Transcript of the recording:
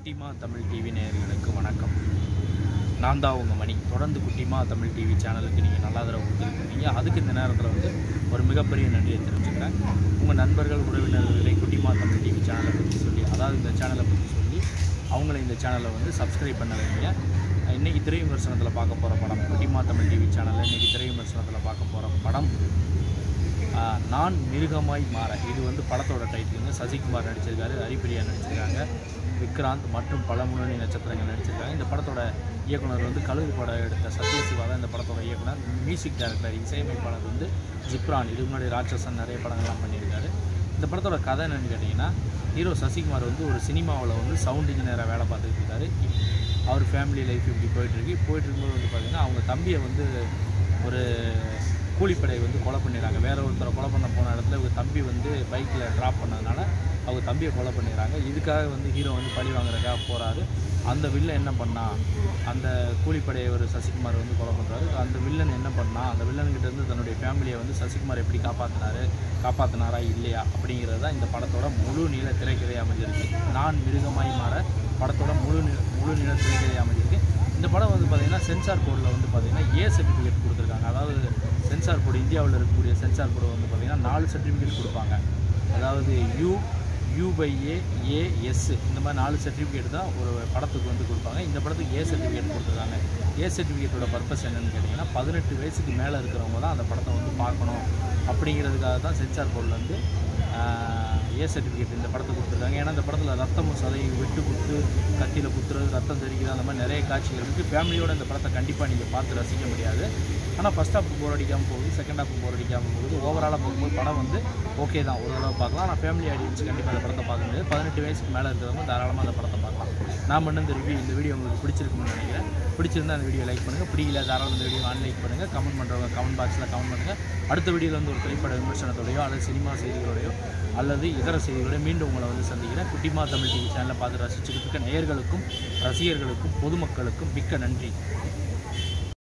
குட்டிமா தமிழ் டிவி நேயர்களுக்கு வணக்கம் நான் தான் உங்கள் மணி தொடர்ந்து குட்டிமா தமிழ் டிவி சேனலுக்கு நீங்கள் நல்லா தடவை கொடுத்துருக்கீங்க அதுக்கு இந்த நேரத்தில் வந்து ஒரு மிகப்பெரிய நன்றியை தெரிஞ்சுக்கிறேன் உங்கள் நண்பர்கள் உறவினர்களை குட்டிமா தமிழ் டிவி சேனலை பற்றி சொல்லி அதாவது இந்த சேனலை பற்றி சொல்லி அவங்கள இந்த சேனலை வந்து சப்ஸ்கிரைப் பண்ண வைங்க இன்றைக்கி திரை விமர்சனத்தில் பார்க்க போகிற படம் குட்டிமா தமிழ் டிவி சேனலில் இன்றைக்கி திரை விமர்சனத்தில் பார்க்க போகிற படம் ஆஹ், நான் மிருகமாய் மாற இது வந்து படத்தோட டைட்டிலுங்க சசிகுமார் நடிச்சிருக்காரு ஹரிப்பிரியா நடிச்சிருக்காங்க விக்ராந்த் மற்றும் பல முன்னணி நட்சத்திரங்கள் நடிச்சிருக்காங்க இந்த படத்தோட இயக்குனர் வந்து கழுகு படம் எடுத்த சத்யசிவா தான் இந்த படத்தோட இயக்குனர் மியூசிக் டைரக்டர் இசையமைப்பாளர் வந்து ஜிப்ரான் இதுக்கு முன்னாடி ராட்சசன் நிறைய படங்கள்லாம் பண்ணியிருக்காரு இந்த படத்தோட கதை என்னன்னு கேட்டிங்கன்னா ஹீரோ சசிகுமார் வந்து ஒரு சினிமாவில் வந்து சவுண்ட் இன்ஜினியராக வேலை பார்த்துட்டு இருக்காரு இப்- அவர் ஃபேமிலி லைஃப் இப்படி போயிட்டுருக்கு போயிட்டு இருக்கும்போது வந்து பார்த்திங்கன்னா அவங்க தம்பியை வந்து ஒரு கூலிப்படை வந்து கொலை பண்ணிடுறாங்க வேற ஒருத்தரை கொலை பண்ண போன இடத்துல இவங்க தம்பி வந்து பைக்கில் ட்ராப் பண்ணதுனால அவங்க தம்பியை கொலை பண்ணிடுறாங்க இதுக்காக வந்து ஹீரோ வந்து பழி வாங்குறதுக்காக போகிறாரு அந்த வில்லன் என்ன பண்ணா அந்த கூலிப்படையை ஒரு சசிகுமார் வந்து கொலை பண்ணுறாரு அந்த வில்லன் என்ன பண்ணா அந்த வில்லன்கிட்ட இருந்து தன்னுடைய ஃபேமிலியை வந்து சசிகுமார் எப்படி காப்பாற்றினாரு காப்பாற்றினாரா இல்லையா அப்படிங்கிறது தான் இந்த படத்தோட முழு நீள திரைக்கதை அமைஞ்சிருக்கு நான் மிருகமாய் மாற படத்தோட முழு நீ முழு நீள திரைக்கதை அமைஞ்சிருக்கு இந்த படம் வந்து பார்த்திங்கன்னா சென்சார் போர்டில் வந்து பார்த்திங்கன்னா ஏ சர்டிஃபிகேட் கொடுத்துருக்காங்க அதாவது சென்சார் போர்டு இந்தியாவில் இருக்கக்கூடிய சென்சார் போர்டு வந்து பார்த்திங்கன்னா நாலு சர்டிஃபிகேட் கொடுப்பாங்க அதாவது U U by A A S இந்த மாதிரி நாலு சர்டிஃபிகேட் தான் ஒரு படத்துக்கு வந்து கொடுப்பாங்க இந்த படத்துக்கு ஏ சர்டிஃபிகேட் கொடுத்துருக்காங்க ஏ சர்டிஃபிகேட்டோட பர்பஸ் என்னன்னு கேட்டிங்கன்னா பதினெட்டு வயசுக்கு மேலே இருக்கிறவங்க தான் அந்த படத்தை வந்து பார்க்கணும் அப்படிங்கிறதுக்காக தான் சென்சார் போர்டில் வந்து ஏ சர்டிஃபிகேட் இந்த படத்துக்கு கொடுத்துருக்காங்க ஏன்னா இந்த படத்தில் ரத்தமும் சதையும் வெட்டு குத்து கத்தியில் குத்துறது ரத்தம் தெரிக்கிறது அந்த மாதிரி நிறைய காட்சிகள் இருக்குது ஃபேமிலியோட இந்த படத்தை கண்டிப்பாக நீங்கள் பார்த்து ரசிக்க முடியாது ஆனால் ஃபஸ்ட் ஹாஃப் போர் அடிக்காமல் போகுது செகண்ட் ஹாஃப் போர் அடிக்காமல் போகுது ஓவராலாக பார்க்கும்போது படம் வந்து ஓகே தான் ஒரு தடவை பார்க்கலாம் ஆனால் ஃபேமிலி ஆடியன்ஸ் கண்டிப்பாக இந்த படத்தை பார்க்க முடியாது பதினெட்டு வயசுக்கு மேலே இருக்கிறவங்க தாராளமாக அந்த படத்தை பார்க்கலாம் நான் பண்ண இந்த ரிவ்யூ இந்த வீடியோ உங்களுக்கு பிடிச்சிருக்குன்னு நினைக்கிறேன் பிடிச்சிருந்தா அந்த வீடியோ லைக் பண்ணுங்கள் பிடிக்கல தாராளம் இந்த வீடியோ ஆன்லைக் பண்ணுங்கள் கமெண்ட் பண்ணுறவங்க கமெண்ட் பாக்ஸில் கமெண்ட் பண்ணுங்கள் அடுத்த வீடியோவில் வந்து ஒரு திரைப்பட விமர்சனத்தோடையோ அல்லது சினிமா செய்திகளோடையோ அல்லது இதர செய்திகளோட மீண்டும் உங்களை வந்து சந்திக்கிறேன் குட்டிமா தமிழ் டிவி சேனலை பார்த்து ரசிச்சுக்கிட்டு இருக்க நேயர்களுக்கும் ரசிகர்களுக்கும் பொதுமக்களுக்கும் மிக்க நன்றி